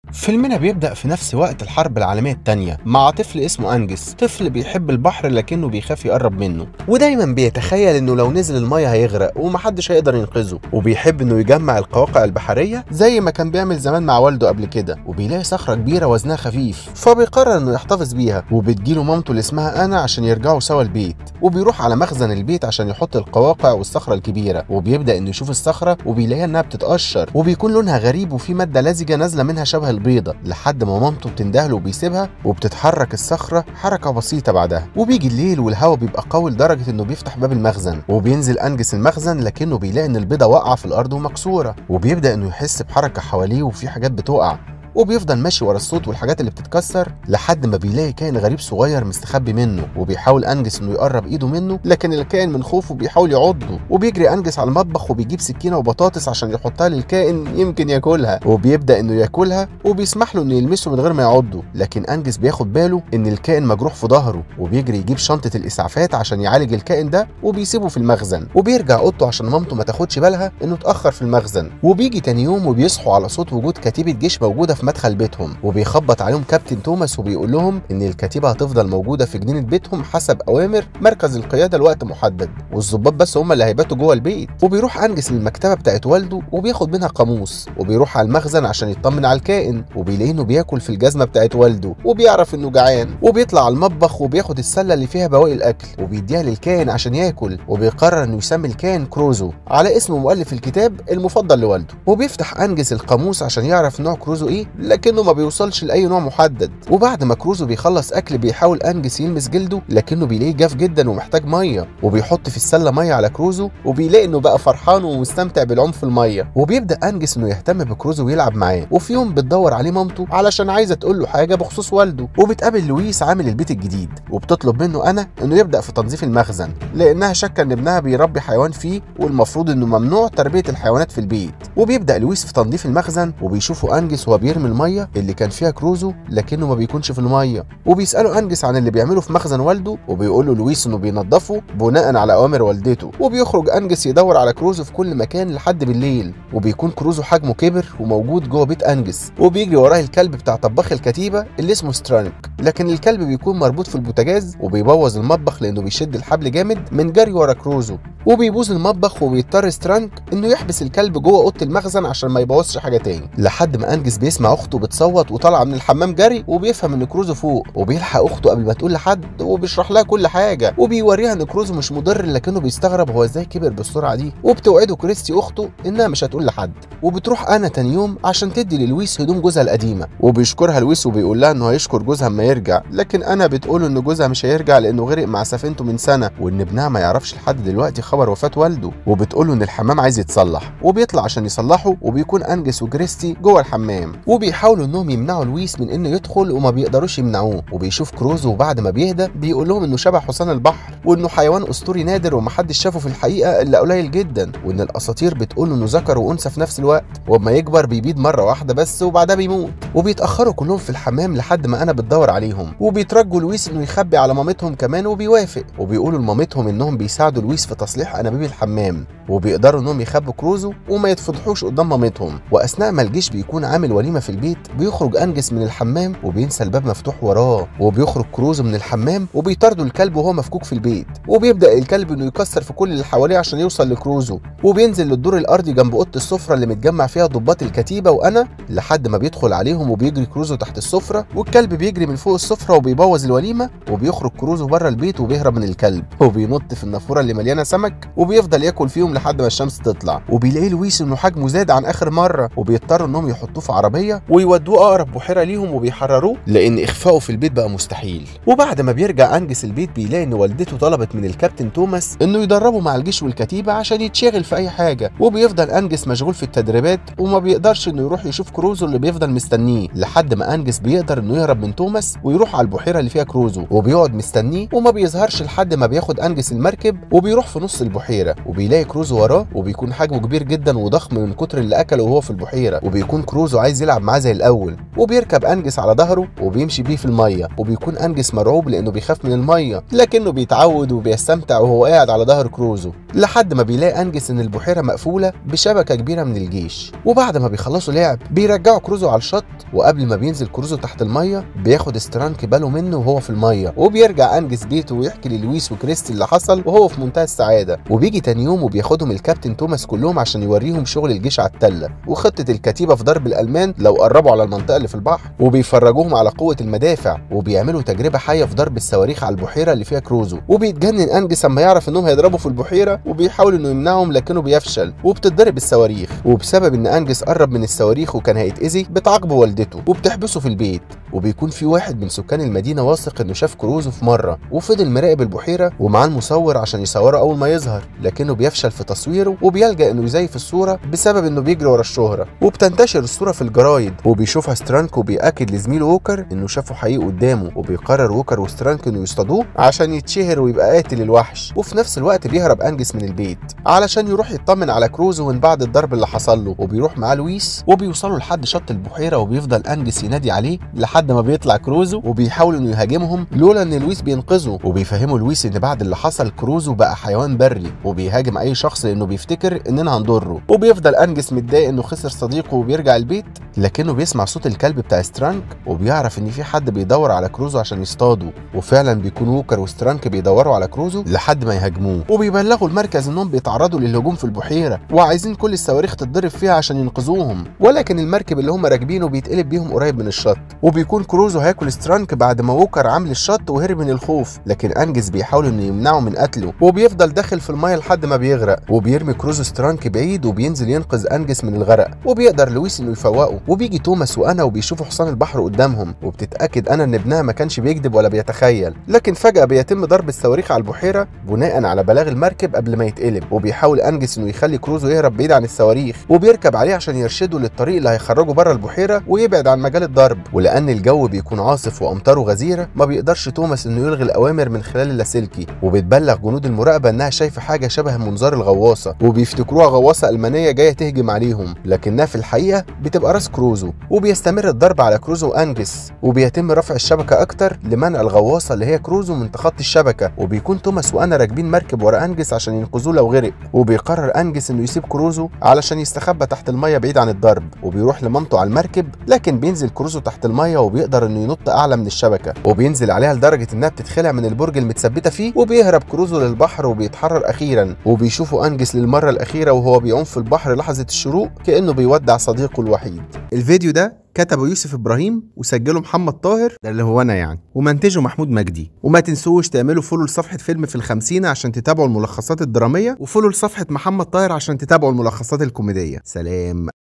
فيلمنا بيبدأ في نفس وقت الحرب العالمية التانية مع طفل اسمه أنجس طفل بيحب البحر لكنه بيخاف يقرب منه ودايما بيتخيل انه لو نزل المية هيغرق ومحدش هيقدر ينقذه وبيحب انه يجمع القواقع البحرية زي ما كان بيعمل زمان مع والده قبل كده وبيلاقي صخرة كبيرة وزنها خفيف فبيقرر انه يحتفظ بيها وبتجيله مامته اللي اسمها أنا عشان يرجعوا سوا البيت وبيروح على مخزن البيت عشان يحط القواقع والصخرة الكبيرة وبيبدأ انه يشوف الصخرة وبيلاقيها انها بتتقشر وبيكون لونها غريب وفي مادة لزجة نازلة منها شبه البيضة لحد ما مامته بتندهله وبيسيبها وبتتحرك الصخرة حركة بسيطة بعدها وبيجي الليل والهواء بيبقى قوي لدرجة انه بيفتح باب المخزن وبينزل انجس المخزن لكنه بيلاقي ان البيضة واقعة في الارض ومكسورة وبيبدأ انه يحس بحركة حواليه وفي حاجات بتقع وبيفضل ماشي ورا الصوت والحاجات اللي بتتكسر لحد ما بيلاقي كائن غريب صغير مستخبي منه وبيحاول انجس انه يقرب ايده منه لكن الكائن من خوفه بيحاول يعضه وبيجري انجس على المطبخ وبيجيب سكينه وبطاطس عشان يحطها للكائن يمكن ياكلها وبيبدا انه ياكلها وبيسمح له انه يلمسه من غير ما يعضه لكن انجس بياخد باله ان الكائن مجروح في ظهره وبيجري يجيب شنطه الاسعافات عشان يعالج الكائن ده وبيسيبه في المخزن وبيرجع اوضته عشان مامته ما تاخدش بالها انه اتاخر في المخزن وبيجي تاني يوم وبيصحوا على صوت وجود كتيبه جيش موجوده في مدخل بيتهم وبيخبط عليهم كابتن توماس وبيقول لهم ان الكتيبه هتفضل موجوده في جنينه بيتهم حسب اوامر مركز القياده لوقت محدد والظباط بس هم اللي هيباتوا جوه البيت وبيروح انجس للمكتبه بتاعت والده وبياخد منها قاموس وبيروح على المخزن عشان يطمن على الكائن وبيلاقيه انه بياكل في الجزمه بتاعت والده وبيعرف انه جعان وبيطلع على المطبخ وبياخد السله اللي فيها بواقي الاكل وبيديها للكائن عشان ياكل وبيقرر انه يسمي الكائن كروزو على اسم مؤلف الكتاب المفضل لوالده وبيفتح انجس القاموس عشان يعرف نوع كروزو ايه لكنه ما بيوصلش لاي نوع محدد وبعد ما كروزو بيخلص اكل بيحاول انجس يلمس جلده لكنه بيلاقيه جاف جدا ومحتاج ميه وبيحط في السله ميه على كروزو وبيلاقي انه بقى فرحان ومستمتع بالعوم في الميه وبيبدا انجس انه يهتم بكروزو ويلعب معاه وفي يوم بتدور عليه مامته علشان عايزه تقول له حاجه بخصوص والده وبتقابل لويس عامل البيت الجديد وبتطلب منه انا انه يبدا في تنظيف المخزن لانها شاكه ان ابنها بيربي حيوان فيه والمفروض انه ممنوع تربيه الحيوانات في البيت وبيبدا لويس في تنظيف المخزن وبيشوفوا انجس وهو بيرمي الميه اللي كان فيها كروزو لكنه ما بيكونش في الميه وبيسالوا انجس عن اللي بيعمله في مخزن والده وبيقول له لويس انه بينضفه بناء على اوامر والدته وبيخرج انجس يدور على كروزو في كل مكان لحد بالليل وبيكون كروزو حجمه كبر وموجود جوه بيت انجس وبيجري وراه الكلب بتاع طباخ الكتيبه اللي اسمه سترانك لكن الكلب بيكون مربوط في البوتاجاز وبيبوظ المطبخ لانه بيشد الحبل جامد من جري ورا كروزو وبيبوظ المطبخ وبيضطر سترانك انه يحبس الكلب جوه اوضه المخزن عشان ما يبوظش حاجه تاني لحد ما انجس بيسمع اخته بتصوت وطالعه من الحمام جري وبيفهم ان كروزو فوق وبيلحق اخته قبل ما تقول لحد وبيشرح لها كل حاجه وبيوريها ان كروزو مش مضر لكنه بيستغرب هو ازاي كبر بالسرعه دي وبتوعده كريستي اخته انها مش هتقول لحد وبتروح انا تاني يوم عشان تدي للويس هدوم جوزها القديمه وبيشكرها لويس وبيقول لها انه هيشكر جوزها اما يرجع لكن انا بتقول ان جوزها مش هيرجع لانه غرق مع سفينته من سنه وان ابنها ما يعرفش لحد دلوقتي خبر وفاه والده وبتقول له ان الحمام عايز يتصلح وبيطلع عشان يصلحه وبيكون انجس وكريستي جوه الحمام وبيحاولوا انهم يمنعوا لويس من انه يدخل وما بيقدروش يمنعوه وبيشوف كروزو وبعد ما بيهدى بيقول لهم انه شبه حصان البحر وانه حيوان اسطوري نادر ومحدش شافه في الحقيقه الا قليل جدا وان الاساطير بتقول انه ذكر وانثى في نفس الوقت واما يكبر بيبيض مره واحده بس وبعدها بيموت وبيتاخروا كلهم في الحمام لحد ما انا بتدور عليهم وبيترجوا لويس انه يخبي على مامتهم كمان وبيوافق وبيقولوا لمامتهم انهم بيساعدوا لويس في تصليح انابيب الحمام وبيقدروا انهم يخبوا كروزو وما يتفضحوش قدام مامتهم واثناء ما الجيش بيكون عامل وليمه في البيت بيخرج انجس من الحمام وبينسى الباب مفتوح وراه وبيخرج كروزو من الحمام وبيطاردوا الكلب وهو مفكوك في البيت وبيبدا الكلب انه يكسر في كل اللي حواليه عشان يوصل لكروزو وبينزل للدور الارضي جنب اوضه السفره اللي متجمع فيها ضباط الكتيبه وانا لحد ما بيدخل عليهم وبيجري كروزو تحت السفره والكلب بيجري من فوق السفره وبيبوظ الوليمه وبيخرج كروزو بره البيت وبيهرب من الكلب وبينط في النافوره اللي مليانه سمك وبيفضل ياكل فيهم لحد ما الشمس تطلع وبيلاقي لويس انه حجمه زاد عن اخر مره وبيضطروا انهم يحطوه في عربيه ويودوه اقرب بحيره ليهم وبيحرروه لان اخفائه في البيت بقى مستحيل وبعد ما بيرجع انجس البيت بيلاقي ان والدته طلبت من الكابتن توماس انه يدربه مع الجيش والكتيبه عشان يتشغل في اي حاجه وبيفضل انجس مشغول في التدريبات وما بيقدرش انه يروح يشوف كروزو اللي بيفضل مستنيه لحد ما انجس بيقدر انه يهرب من توماس ويروح على البحيره اللي فيها كروزو وبيقعد مستنيه وما بيظهرش لحد ما بياخد انجس المركب وبيروح في نص البحيره وبيلاقي كروزو وراه وبيكون حجمه كبير جدا وضخم من كتر اللي اكله وهو في البحيره وبيكون كروزو عايز يلعب معاه زي الاول وبيركب انجس على ظهره وبيمشي بيه في الميه وبيكون انجس مرعوب لانه بيخاف من الميه لكنه بيتعود وبيستمتع وهو قاعد على ظهر كروزو لحد ما بيلاقي انجس ان البحيره مقفوله بشبكه كبيره من الجيش وبعد ما بيخلصوا لعب بيرجعوا كروزو على الشط وقبل ما بينزل كروزو تحت الميه بياخد استرانك باله منه وهو في الميه وبيرجع انجس بيته ويحكي للويس وكريستي اللي حصل وهو في منتهى السعاده وبيجي تاني يوم وبياخدهم الكابتن توماس كلهم عشان يوريهم شغل الجيش على التله وخطه الكتيبه في ضرب الالمان لو قربوا على المنطقه اللي في البحر وبيفرجوهم على قوه المدافع وبيعملوا تجربه حيه في ضرب الصواريخ على البحيره اللي فيها كروزو وبيتجنن انجس اما يعرف انهم هيضربوا في البحيره وبيحاول انه يمنعهم لكنه بيفشل وبتتضرب الصواريخ وبسبب ان انجس قرب من الصواريخ وكان هيتاذي بتعاقبه والدته وبتحبسه في البيت وبيكون في واحد من سكان المدينه واثق انه شاف كروزو في مره وفضل مراقب البحيره ومعاه المصور عشان يصوره اول ما يظهر لكنه بيفشل في تصويره وبيلجا انه يزيف الصوره بسبب انه بيجري ورا الشهره وبتنتشر الصوره في الجرايد وبيشوفها سترانك وبيأكد لزميله ووكر انه شافه حقيقي قدامه وبيقرر ووكر وسترانك انه يصطادوه عشان يتشهر ويبقى قاتل الوحش وفي نفس الوقت بيهرب انجس من البيت علشان يروح يطمن على كروزو من بعد الضرب اللي حصل له وبيروح معاه لويس وبيوصلوا لحد شط البحيره وبيفضل انجس ينادي عليه لحد ما بيطلع كروزو وبيحاول انه يهاجمهم لولا ان لويس بينقذه وبيفهموا لويس ان بعد اللي حصل كروزو بقى حيوان بري وبيهاجم اي شخص لانه بيفتكر اننا هنضره وبيفضل انجس متضايق انه خسر صديقه وبيرجع البيت لكنه بيسمع صوت الكلب بتاع سترانك وبيعرف ان في حد بيدور على كروزو عشان يصطاده وفعلا بيكون ووكر وسترانك بيدوروا على كروزو لحد ما يهاجموه وبيبلغوا المركز انهم بيتعرضوا للهجوم في البحيره وعايزين كل الصواريخ تتضرب فيها عشان ينقذوهم ولكن المركب اللي هم راكبينه بيتقلب بيهم قريب من الشط وبيكون كروزو هياكل سترانك بعد ما ووكر عامل الشط وهرب من الخوف لكن انجز بيحاول انه يمنعه من قتله وبيفضل داخل في الميه لحد ما بيغرق وبيرمي كروزو سترانك بعيد وبينزل ينقذ انجس من الغرق وبيقدر لويس انه يفوقه وبيجي توماس وانا وبيشوفوا حصان البحر قدامهم وبتتاكد انا ان ابنها ما كانش بيكذب ولا بيتخيل لكن فجاه بيتم ضرب الصواريخ على البحيره بناء على بلاغ المركب قبل ما يتقلب وبيحاول انجس انه يخلي كروزو يهرب بعيد عن الصواريخ وبيركب عليه عشان يرشده للطريق اللي هيخرجه بره البحيره ويبعد عن مجال الضرب ولان الجو بيكون عاصف وامطاره غزيره ما بيقدرش توماس انه يلغي الاوامر من خلال اللاسلكي وبتبلغ جنود المراقبه انها شايفه حاجه شبه منظار الغواصه وبيفتكروها غواصه المانيه جايه تهجم عليهم لكنها في الحقيقه بتبقى راس كروزو وبيستمر الضرب على كروزو وانجس وبيتم رفع الشبكه اكتر لمنع الغواصه اللي هي كروزو من تخطي الشبكه وبيكون توماس وانا راكبين مركب ورا انجس عشان ينقذوه لو غرق وبيقرر انجس انه يسيب كروزو علشان يستخبى تحت الميه بعيد عن الضرب وبيروح لمامته على المركب لكن بينزل كروزو تحت الميه وبيقدر انه ينط اعلى من الشبكه وبينزل عليها لدرجه انها بتتخلع من البرج المتثبته فيه وبيهرب كروزو للبحر وبيتحرر اخيرا وبيشوفوا انجس للمره الاخيره وهو بيعوم في البحر لحظه الشروق كانه بيودع صديقه الوحيد الفيديو ده كتبه يوسف ابراهيم وسجله محمد طاهر ده اللي هو انا يعني ومنتجه محمود مجدي وما تنسوش تعملوا فولو لصفحه فيلم في الخمسين عشان تتابعوا الملخصات الدراميه وفولو لصفحه محمد طاهر عشان تتابعوا الملخصات الكوميديه سلام